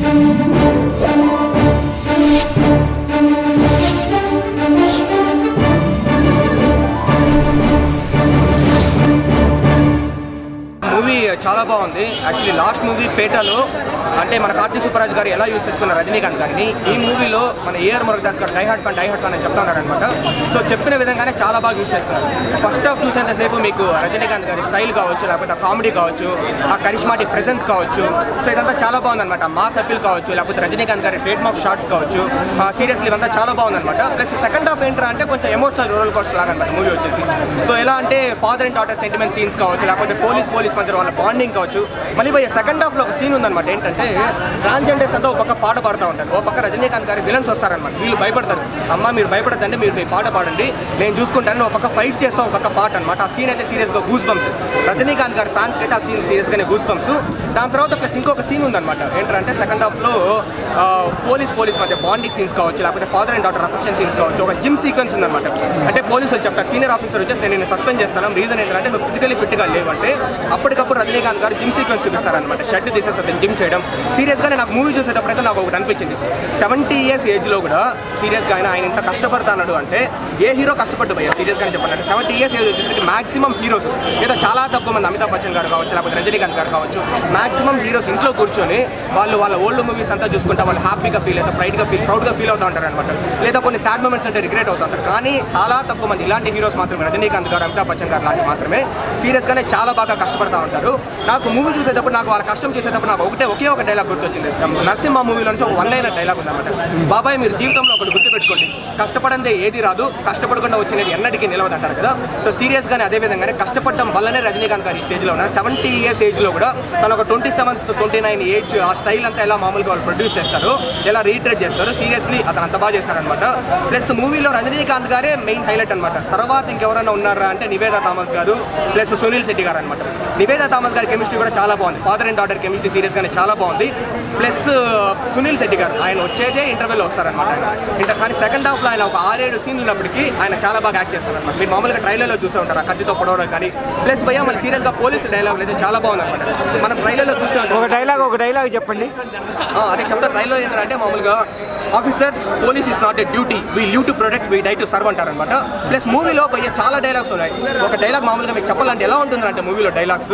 Movie చాలా బాగుంది actually last movie పేటలో అంటే మన కార్తీక్ సుబ్బరాజ్ గారు ఎలా యూస్ చేసుకున్న రజనీకాంత్ గారిని ఈ మూవీలో మన ఏఆర్ మురుగదాస్ గారు die hard fan die hard fan అని చెప్తా ఉన్నారనమాట సో చెప్పిన విధంగానే చాలా బాగా యూస్ చేసుకున్నారు ఫస్ట్ హాఫ్ చూసేంతసేపు మీకు రజనీకాంత్ గారి స్టైల్ కావచ్చు లేకపోతే ఆ కామెడీ కావచ్చు ఆ కరిష్మాటిక్ ప్రెజెన్స్ కావచ్చు సో ఇదంతా చాలా బాగుందన్నమాట మాస్ అప్పీల్ కావచ్చు లేకపోతే రజనీకాంత్ గారి ట్రేడ్ మార్క్ షార్ట్స్ కావచ్చు సీరియస్లీ ఇదంతా చాలా బాగుందన్నమాట ప్లస్ సెకండ్ హాఫ్ ఏంటంటే అంటే కొంచెం ఎమోషనల్ రోల్ కోస్టర్ లాగా అనమాట మూవీ వచ్చేసి సో ఎలా అంటే father and daughter sentiment scenes కావచ్చు లేకపోతే పోలీస్ పోలీస్ మధ్య వాళ్ళ బాండింగ్ కావచ్చు మళ్ళీ పోయి సెకండ్ హాఫ్ లో ఒక సీన్ ఉందన్నమాట ఏంటంటే ట్రాన్స్జెండర్స్ అంతా ఒక పక్క పాట పాడుతూ ఉంటారు ఓ పక్క రజనీకాంత్ గారి విలన్స్ వస్తారనమాట వీళ్ళు భయపడతారు అమ్మ మీరు భయపడద్దండి మీరు మీ పాట పాడండి నేను చూసుకుంటాను ఒక పక్క ఫైట్ చేస్తా ఒక పక్క పాట అనమాట ఆ సీన్ అయితే సీరియస్ గా గూస్ బంప్స్ రజనీకాంత్ గారి ఫ్యాన్స్ అయితే ఆ సీన్ సీరియస్ గానే గూస్ బంప్స్ దాని తర్వాత ప్లస్ ఇంకొక సీన్ ఉందన్నమాట ఏంటంటే సెకండ్ హాఫ్ లో ఆ, పోలీస్ పోలీస్ మధ్య బాండింగ్ సీన్స్ కావచ్చు లేకపోతే father and daughter affection scenes కావచ్చు ఒక జిమ్ సీక్వెన్స్ ఉందన్నమాట అంటే పోలీసులు చెప్తారు సీనియర్ ఆఫీసర్ వచ్చేసి నేను నిన్ను సస్పెండ్ చేస్తాను రీజన్ ఏంటంటే నువ్వు ఫిజికలీ ఫిట్ గా లేవంటే అప్పటికప్పుడు రజనీకాంత్ గారు జిమ్ సీక్వెన్స్ చూపిస్తారనమాట షర్ట్ తీసేసి అతను జిమ్ చేయడం సీరియస్ గానే నాకు మూవీ చూసేటప్పుడు అయితే నాకు ఒకటి అనిపించింది సెవెంటీ ఇయర్స్ ఏజ్ లో కూడా సీరియస్ గా ఆయన ఆయన ఇంత కష్టపడుతున్నాడు అంటే ఏ హీరో కష్టపడ్డు భయ్య సీరియస్ గానే చెప్పాలంటే సెవెంటీ ఇయర్స్ ఏజ్ వచ్చేసరికి మాక్సిమం హీరోస్ ఏదో చాలా తక్కువ మంది అమితాబ్ బచ్చన్ గారు కావచ్చు లేకపోతే రజనీకాంత్ గారు కావచ్చు మాక్సిమం హీరోస్ ఇంట్లో కూర్చొని వాళ్ళు వాళ్ళ ఓల్డ్ మూవీస్ అంతా చూసుకుంటా వాళ్ళు హ్యాపీగా ఫీల్ అవుతారు ప్రైడ్గా ఫీల్ ప్రౌడ్గా ఫీల్ అవుతూ ఉంటారు అనమాట లేదా కొన్ని సాడ్ మూమెంట్స్ అంటే రిగ్రెట్ అవుతూ ఉంటారు కానీ చాలా తక్కువ మంది ఇలాంటి హీరోస్ మాత్రమే రజనీకాంత్ గారు అమితాబ్ బచ్చన్ గారు లాంటి మాత్రమే సీరియస్గానే చాలా బాగా కష్టపడతా ఉంటారు నాకు మూవీ చూసేటప్పుడు నాకు వాళ్ళ కష్టం చూసేటప్పుడు నాకు ఒకటే ఒకే ఒక డైలాగ్ గుర్తొచ్చింది నరసింహ మూవీలో నుంచి ఒక వన్ లైనర్ డైలాగ్ ఉందన్నమాట బాబాయ్ మీరు జీవితంలో ఒకటి గుర్తుపెట్టుకోండి కష్టపడందే ఏది రాదు కష్టపడకుండా వచ్చినది ఎన్నటికీ నిలవదు అంటారు కదా సో సీరియస్ గానే అదే విధంగానే కష్టపడడం వల్లనే రజనీకాంత్ గారు ఈ స్టేజ్లో ఉన్నారు సెవెంటీ ఇయర్స్ ఏజ్ లో కూడా తన ఒక twenty seventh twenty nine age ఆ స్టైల్ అంతా ఎలా మామూలుగా వాళ్ళు ప్రొడ్యూస్ చేస్తారు ఎలా రీట్రేట్ చేస్తారు సీరియస్లీ అతను అంత బాగా చేశారనమాట ప్లస్ మూవీలో రజనీకాంత్ గారే మెయిన్ హైలైట్ అనమాట తర్వాత ఇంకెవరైనా ఉన్నారా అంటే నివేదా థామస్ గారు ప్లస్ సునీల్ శెట్టి గారు అనమాట నివేదా థామస్ గారి కెమిస్ట్రీ కూడా చాలా బాగుంది father and daughter chemistry serious గానే చాలా బాగుంది ప్లస్ సునీల్ శెట్టి గారు ఆయన వచ్చేదే ఇంటర్వెల్ వస్తారనమాట ఆయన ఇంటర్ కానీ సెకండ్ హాఫ్ లో ఆయన ఒక ఆరేడు సీన్లు ఉన్నప్పటికీ ఆయన చాలా బాగా యాక్ట్ చేస్తారనమాట మీరు మామూలుగా ట్రైలర్లో చూసే ఉంటారు ఆ కత్తితో పొడవడం కానీ ప్లస్ భయ్య మన సీరియస్ గా పోలీసు డైలాగ్ అయితే చాలా బాగుందన్నమాట మనం ట్రైలర్లో చూసే ఉంటాం ఒక డైలాగ్ ఒక డైలాగ్ చెప్పండి ఆ, అదే చెప్తారు ట్రైలర్ ఏంటంటే మామూలుగా officers police is not a duty we live to protect we die to serve అంటారనమాట ప్లస్ మూవీలో పోయే చాలా డైలాగ్స్ ఉన్నాయి ఒక డైలాగ్ మామూలుగా మీకు చెప్పాలంటే ఎలా ఉంటుందంటే మూవీలో డైలాగ్స్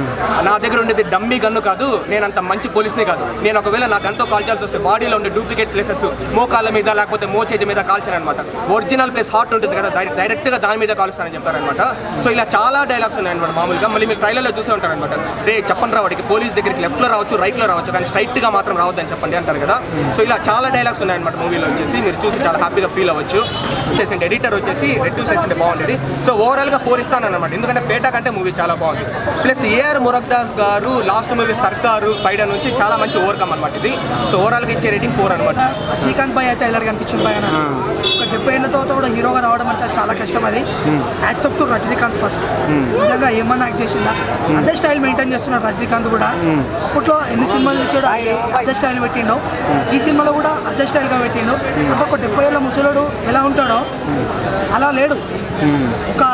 నా దగ్గర ఉండేది డమ్మీ గన్ను కాదు నేను అంత మంచి పోలీస్ని కాదు నేను ఒకవేళ నా గన్తో కాల్చాల్సి వస్తే బాడీలో ఉండే డూప్లికేట్ ప్లేసెస్ మోకాళ్ళ మీద లేకపోతే మోచేతి మీద కాల్చాను అనమాట ఒరిజినల్ ప్లేస్ హార్ట్ ఉంటుంది కదా డై- డైరెక్ట్గా దాని మీద కాలుస్తానని చెప్తారనమాట సో ఇలా చాలా డైలాగ్స్ ఉన్నాయన్నమాట మామూలుగా మళ్ళీ మీరు ట్రైలర్లో చూసే ఉంటారనమాట రే చెప్పండి రా వాడికి పోలీస్ దగ్గరికి లెఫ్ట్లో రావచ్చు రైట్లో రావచ్చు కానీ స్ట్రైట్గా మాత్రం రావద్దని చెప్పండి అంటారు కదా సో ఇలా చాలా డైలాగ్స్ ఉన్నాయన్నమాట మూవీలో వచ్చేసి మీరు చూసి చాలా హ్యాపీగా ఫీల్ అవ్వచ్చు చేసిండే ఎడిటర్ వచ్చేసి రెడ్యూస్ చేసిండే బాగుండేది సో ఓవరాల్గా ఫోర్ ఇస్తానన్నమాట ఎందుకంటే పేట కంటే మూవీ చాలా బాగుంది ప్లస్ ఏఆర్ మురగ్దాస్ గారు లాస్ట్ మూవీ సర్కారు స్పైడర్ నుంచి చాలా మంచి ఓవర్కమ్ అనమాట ఇది సో ఓవరాల్గా ఇచ్చే రేటింగ్ ఫోర్ అనమాట రజనీకాంత్ బాయ్ అయితే ఎల్లర్ కనిపించింది బాయ్ అన్న ఒక డెబ్బై ఏళ్ళ తర్వాత కూడా హీరోగా రావడం అంటే చాలా కష్టం అది hats off to Rajinikanth first నిజంగా ఏమన్నా యాక్ట్ చేసిందా అదే స్టైల్ మెయింటైన్ చేస్తున్నాడు రజనీకాంత్ కూడా అప్పట్లో ఎన్ని సినిమాలు చూసాడో అదే స్టైల్ పెట్టిండు ఈ సినిమాలో కూడా అదే స్టైల్గా పెట్టిండు అంటే ఒక డెబ్బై ఏళ్ళ ముసలోడు ఎలా ఉంటాడో అలా లేడు ఒక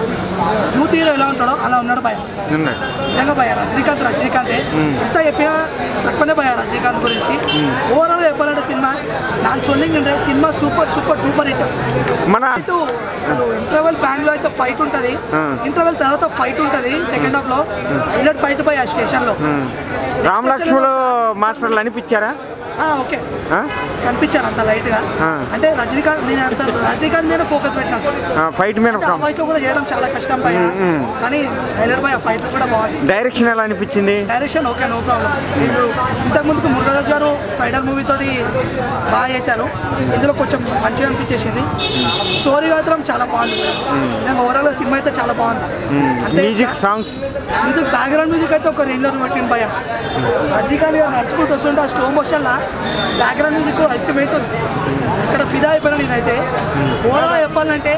యూత్ హీరో ఎలా ఉంటాడో అలా ఉన్నాడు భయ ఉన్నాడు నిజంగా భయ రజనీకాంత్ రజనీకాంతే ఎంత చెప్పినా తక్కువనే భయ రజనీకాంత్ గురించి ఓవరాల్ చెప్పాలంటే సినిమా నాకు సొల్లింగ్ అంటే సినిమా సూపర్ సూపర్ డూపర్ హిట్ మన ఇటు అసలు ఇంటర్వెల్ బ్యాంక్ లో అయితే ఫైట్ ఉంటది ఇంటర్వెల్ తర్వాత ఫైట్ ఉంటది సెకండ్ హాఫ్ లో హైలైట్ ఫైట్ పై ఆ స్టేషన్ లో రామ్ లక్ష్మణ్ మాస్టర్లు అనిపించారా ఆ, ఓకే ఆ? కనిపించారు అంత లైట్ గా ఆ. అంటే రజనీకాంత్ నేను అంత రజనీకాంత్ మీద ఫోకస్ పెట్టినా సార్ ఆ, ఫైట్ మీద అంటే ఆ వాయిస్ లో కూడా చేయడం చాలా కష్టం పైన కానీ హైలైట్ పై ఆ ఫైట్ కూడా బాగుంది డైరెక్షన్ ఎలా అనిపించింది డైరెక్షన్ ఓకే నో ప్రాబ్లం ఇప్పుడు ఇంతకుముందుకు మురుగదాస్ గారు స్పైడర్ మూవీ తోటి బాగా చేశారు ఇందులో కొంచెం మంచిగా అనిపించేసింది స్టోరీ మాత్రం చాలా బాగుంది నేను ఓవరాల్ సినిమా అయితే చాలా బాగుంది అంటే music songs music background music అయితే ఒక రేంజ్లో పెట్టింది భయ రజనీకాంత్ గారు నడుచుకుంటూ వస్తుంటే ఆ స్లో మోషన్లో బ్యాక్గ్రౌండ్ మ్యూజిక్ అల్టిమేట్ ఉంది ఇక్కడ ఫిదా అయిపోయినా నేనైతే ఓవరాల్ చెప్పాలంటే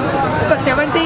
ఒక seventy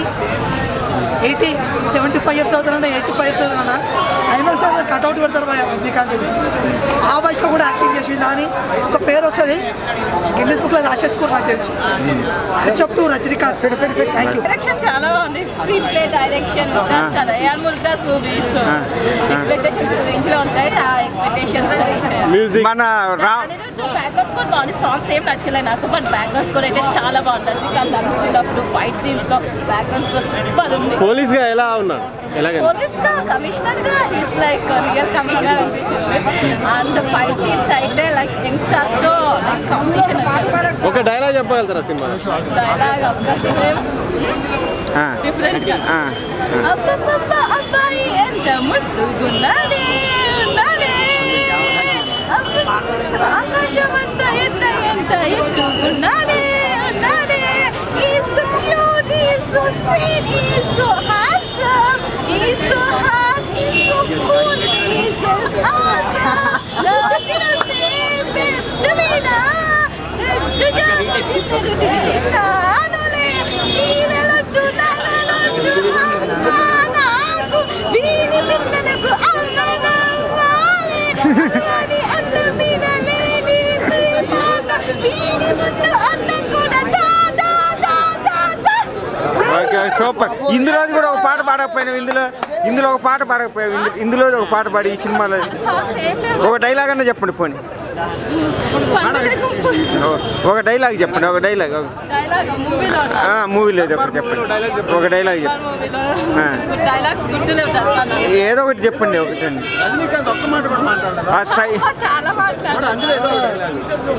eighty seventy five years అవుతారన్నా ఎయిటీ ఫైవ్ ఇయర్స్ అవుతారన్నా ఐమాక్స్ కట్అవుట్ పెడతారు భయ రజనీకాంత్ ఆ వయసులో కూడా యాక్టింగ్ చేసి వచ్చిందా అని ఒక పేరు వస్తుంది గిన్నెస్ బుక్లో రాసేసుకోరు నాకు తెలిసి hats off to Rajinikanth thank you direction చాలా బాగుంది స్క్రీన్ ప్లే డైరెక్షన్ కదా ఏఆర్ ముల్తాస్ మూవీస్ ఎక్స్పెక్టేషన్స్ రేంజ్ లో ఉంటాయి ఆ ఎక్స్పెక్టేషన్స్ రీచ్ మ్యూజిక్ మన రా బ్యాక్గ్రౌండ్ స్కోర్ బాగుంది సాంగ్స్ ఏం నచ్చలేదు నాకు బట్ బ్యాక్గ్రౌండ్ స్కోర్ అయితే చాలా బాగుంది రజనీకాంత్ అనుకున్నప్పుడు ఫైట్ సీన్స్ లో బ్యాక్గ్రౌండ్ స్కోర్ సూపర్ ఉంది పోలీస్ గా ఎలా ఉన్నారు ఎలాగ పోలీస్ గా కమిషనర్ గా ఈస్ లైక్ రియల్ కమిషనర్ అనిపించింది అండ్ ఫైట్ సీన్స్ అయితే లైక్ యంగ్స్టర్స్ తో లైక్ కాంపిటీషన్ వచ్చారు ఒక డైలాగ్ చెప్పగలుగుతారా సినిమా డైలాగ్ ఒక్క ఆ, డిఫరెంట్ గా ఆ, అబ్బబ్బబ్బ అబ్బాయి ఎంత ముట్టుకున్నాడే ఉన్నాడే అబ్బబ్బ ఆకాశం అంత ఎంత ఎంత ఎత్తుకున్నాడే ఉన్నాడే He's so cute, he's so sweet, he's so handsome, he's so hot, he's so cool, he's just awesome. Nothing to say, Davina. ఇస్తానులే చీరలొడ్డు నగలొడ్డు అమ్మ నాకు వీడి పిల్లలకు అమ్మనవ్వాలి అమ్మని అన్న మీద లేని ప్రేమాత వీడి ముందు అన్నం కూడా దా దా దా దా దా ఓకే సూపర్ ఇందులోది కూడా ఒక పాట పాడకపోయినావు ఇందులో ఇందులో ఒక పాట పాడకపోయావు ఇందు- ఇందులో ఒక పాట పాడి ఈ సినిమాలో సాంగ్స్ ఏం లేవు ఒక డైలాగ్ అన్న చెప్పండి పోనీ ఓ- ఒక డైలాగ్ చెప్పండి ఒక డైలాగ్ డైలాగ్ మూవీలో మూవీలో చెప్పండి చెప్పండి ఒక డైలాగ్ చెప్పండి మూవీలో ఆ. డైలాగ్స్ గుర్తులేవు చదువుతాను ఏదో ఒకటి చెప్పండి ఒకటి అండి రజనీకాంత్ ఒక్క మాట కూడా మాట్లాడదా ఆ స్టై చాలా మాట్లాడు అందులో ఏదో ఒక డైలాగ్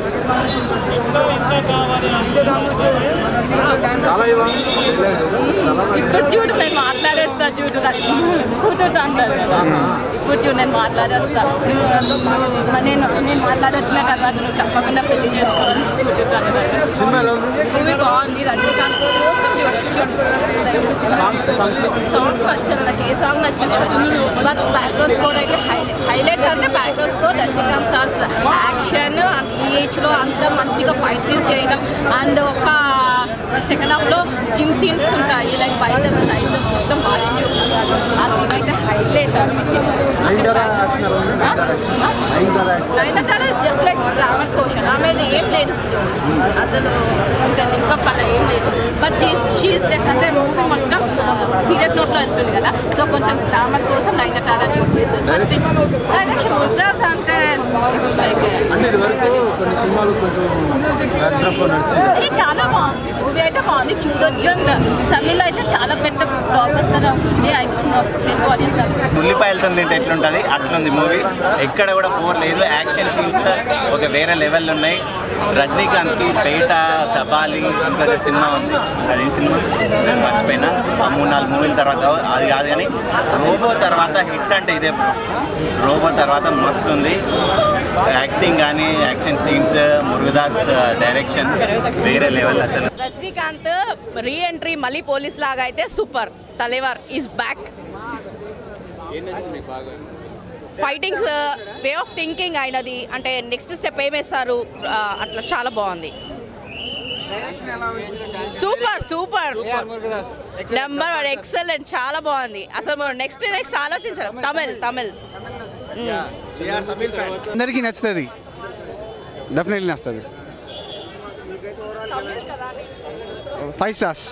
చాలా ఇవ్వాలి ఇప్పుడు చూడు నేను మాట్లాడేస్తా చూడు కూతురుతో అంటారు కదా ఇప్పుడు చూడు నేను మాట్లాడేస్తా నువ్వు నువ్వు- నేను నేను మాట్లాడొచ్చిన తర్వాత నువ్వు తప్పకుండా పెళ్లి చేసుకోవాలి కూతురుతో అనేవారు. సినిమాలో మూవీ బాగుంది రజనీకాంత్ కోసం సాంగ్స్ సాంగ్స్ నచ్చారు నాకు ఏ సాంగ్ నచ్చలేదు బట్ బ్యాక్గ్రౌండ్ స్కోర్ అయితే హైలైట్ హైలైట్ అంటే background score Rajinikanth sir's action and ఈ ఏజ్లో అంత మంచిగా ఫైట్ సీన్స్ చేయడం అండ్ ఒక సెకండ్ హాఫ్లో జిమ్ సీన్స్ ఉంటాయి లైక్ బైసెప్స్ టైసెప్స్ మొత్తం బాగా చూపిస్తారు ఆ సీన్ అయితే హైలైట్ అనిపించింది Nayanthara is just like glamour question ఆమె ఏం లేదు అసలు ఇంకా ఇంకా పల ఏం లేదు బట్ షీస్ జస్ట్ అంటే మూవీ మొత్తం సీరియస్ నోట్లో వెళ్తుంది కదా సో కొంచెం గ్రామర్ కోసం నైన్తారా యూస్ చేశారు డైరెక్షన్ ముద్రాస్ అంటే లైక్ అంటే ఇది వరకు కొన్ని సినిమాలు కొంచెం బ్యాక్డ్రాప్ నడిచింది ఇది చాలా బాగుంది మూవీ అయితే బాగుంది చూడొచ్చు అండ్ తమిళ అయితే చాలా పెద్ద బ్లాక్ వస్తుంది ఉంటుంది I don't know Telugu audience ఉల్లిపాయలతో తింటే ఎట్లుంటుంది అట్లుంది మూవీ ఎక్కడ కూడా బోర్ లేదు యాక్షన్ సీన్స్ ఒక వేరే లెవెల్ ఉన్నాయి రజనీకాంత్కి పేట కబాలి ఇంకా సినిమా ఉంది అది సినిమా నేను మర్చిపోయినా ఆ మూడు నాలుగు మూవీల తర్వాత అది కాదు కానీ రోబో తర్వాత హిట్ అంటే ఇదే bro. రోబో తర్వాత మస్తు ఉంది యాక్టింగ్ కానీ యాక్షన్ సీన్స్ మురుగదాస్ డైరెక్షన్ వేరే లెవెల్ అసలు రజనీకాంత్ రీ ఎంట్రీ మళ్ళీ పోలీస్ లాగా అయితే super Thalaivar is back fightings way of thinking అయినది అంటే నెక్స్ట్ స్టెప్ ఏమేస్తారు ఆ, అట్లా చాలా బాగుంది super super number one excellent చాలా బాగుంది అసలు నెక్స్ట్ నెక్స్ట్ ఆలోచించారు తమిళ్ తమిళ్ అందరికీ నచ్చుతుంది డెఫినెట్లీ నచ్చుతుంది five stars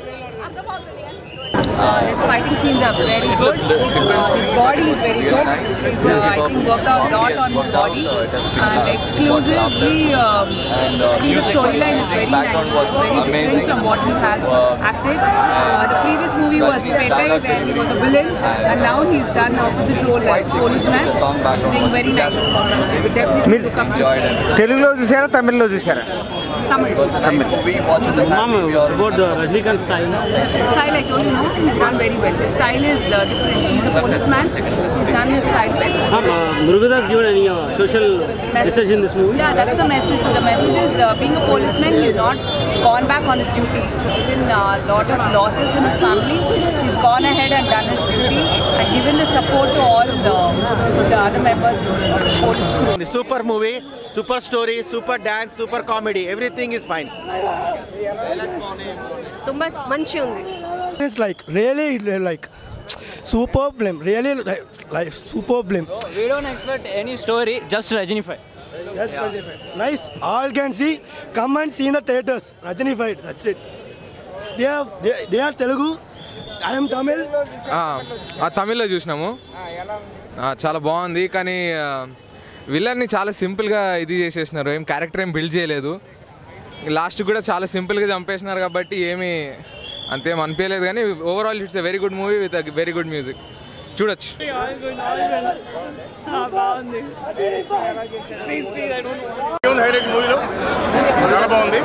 his fighting scenes are very good. Uh, his body is very good. He's, uh, I think, worked out a lot on his body. And exclusively, um, I think the storyline is very nice. It's very different from what he has acted. Uh, the previous movie was Petai, where he was a villain, and now he's done the opposite role like policeman. I think very nice. Definitely మీరు look up to see. తెలుగులో చూసారా తమిళ్లో చూసారా Tamil. About Rajinikanth style Style, I told you, no, he's done very well. His style is uh, different. He's a policeman. He's done his style well. Murugadoss given any social message in this movie Yeah, that's the message. The message is uh, being a policeman, he's not gone back on his duty. Given a uh, lot of losses in his family, he's gone ahead and done his duty and given the support to all the, the other members of the police crew. Super movie super story super dance super comedy everything is fine ತುಂಬಾ ಮಂಚಿ ఉంది It's like really like super film. Really like, like super film. We don't expect any story, just Rajinify. Yes, Rajinified. Nice. All can see. Come and see in the theaters. Rajinified. That's it. They are they, they are Telugu. I am Tamil. ఆ, ఆ తమిళ్లో చూసినాము ఆ, చాలా బాగుంది కానీ ఆ, విలన్ని చాలా సింపుల్గా ఇది చేసేసినారు ఏం క్యారెక్టర్ ఏం బిల్డ్ చేయలేదు లాస్ట్ కూడా చాలా సింపుల్గా చంపేసినారు కాబట్టి ఏమీ అంతేం అనిపించలేదు కానీ overall it's a very good movie with very good music చూడొచ్చు హైలైట్ మూవీలో చాలా బాగుంది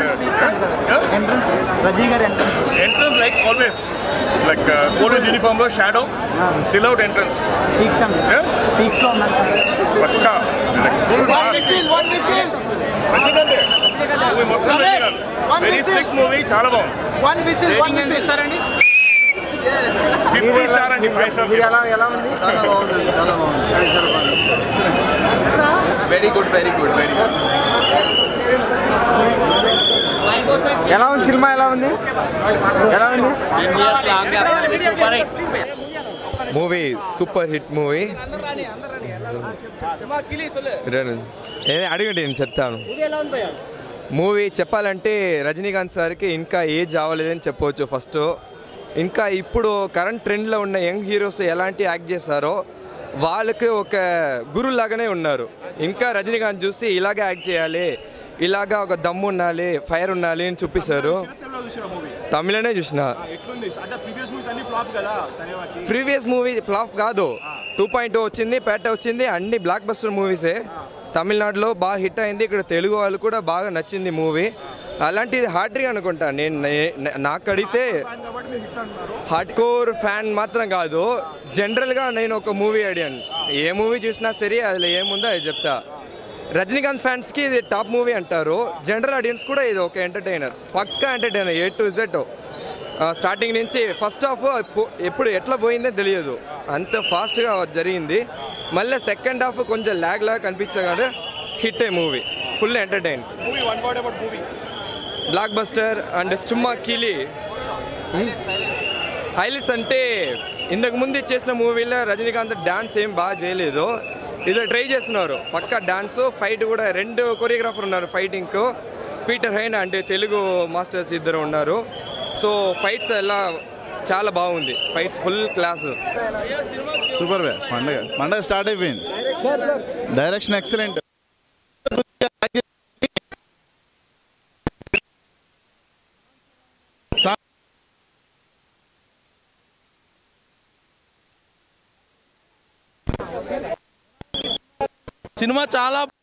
రజనీ గారి entrance like always like police uniform లో shadow silhouette entrance peaks peaks లో ఉన్నారు పక్కా ఫుల్ మూవీ మొత్తం వెరీ స్లిక్ మూవీ చాలా బాగుంది వన్ విసిల్ వన్ విసిల్ ఇస్తారండి ఫిఫ్టీ స్టార్ అండి ఫైవ్ స్టార్ ఎలా ఎలా ఉంది చాలా బాగుంది చాలా బాగుంది very good very good very good ఎలా ఉంది సినిమా ఎలా ఉంది ఎలా ఉంది మూవీ సూపర్ హిట్ మూవీ అడగండి నేను చెప్తాను మూవీ చెప్పాలంటే రజనీకాంత్ సార్కి ఇంకా ఏజ్ అవ్వలేదని చెప్పవచ్చు ఫస్ట్ ఇంకా ఇప్పుడు కరెంట్ ట్రెండ్లో ఉన్న యంగ్ హీరోస్ ఎలాంటి యాక్ట్ చేస్తారో వాళ్ళకి ఒక గురులాగానే ఉన్నారు ఇంకా రజనీకాంత్ చూసి ఇలాగే యాక్ట్ చేయాలి ఇలాగా ఒక దమ్ము ఉండాలి ఫైర్ ఉండాలి అని చూపిస్తారు తమిళనే చూసిన ప్రీవియస్ మూవీ ఫ్లాప్ కాదు టూ పాయింట్ వచ్చింది పేట వచ్చింది అన్ని బ్లాక్ బస్టర్ మూవీసే తమిళనాడులో బాగా హిట్ అయింది ఇక్కడ తెలుగు వాళ్ళు కూడా బాగా నచ్చింది మూవీ అలాంటిది హార్డ్రీ అనుకుంటా నేను నే- నాకు అడిగితే హార్డ్ కోర్ ఫ్యాన్ మాత్రం కాదు జనరల్గా నేను ఒక మూవీ అడిగాను ఏ మూవీ చూసినా సరే అందులో ఏముందో అది చెప్తా రజనీకాంత్ ఫ్యాన్స్కి ఇది టాప్ మూవీ అంటారు జనరల్ ఆడియన్స్ కూడా ఇది ఒక ఎంటర్టైనర్ పక్కా entertainer A to Z starting నుంచి ఫస్ట్ హాఫ్ ఎప్పుడు ఎట్లా పోయిందో తెలియదు అంత ఫాస్ట్గా జరిగింది మళ్ళీ సెకండ్ హాఫ్ కొంచెం ల్యాగ్ లాగా కనిపించగానే hit a movie full entertain blockbuster and Chumma Kizhi highlights అంటే ఇంతకు ముందు చేసిన మూవీలో రజనీకాంత్ డాన్స్ ఏం బాగా చేయలేదు ఇది ట్రై చేస్తున్నారు పక్క డాన్స్ ఫైట్ కూడా రెండు కొరియోగ్రాఫర్ ఉన్నారు ఫైటింగ్ పీటర్ హైన్ అంటే తెలుగు మాస్టర్స్ ఇద్దరు ఉన్నారు సో ఫైట్స్ ఎలా చాలా బాగుంది ఫైట్స్ ఫుల్ క్లాస్ సూపర్ వే పండగ పండగ స్టార్ట్ అయిపోయింది డైరెక్షన్ ఎక్సలెంట్ సినిమా చాలా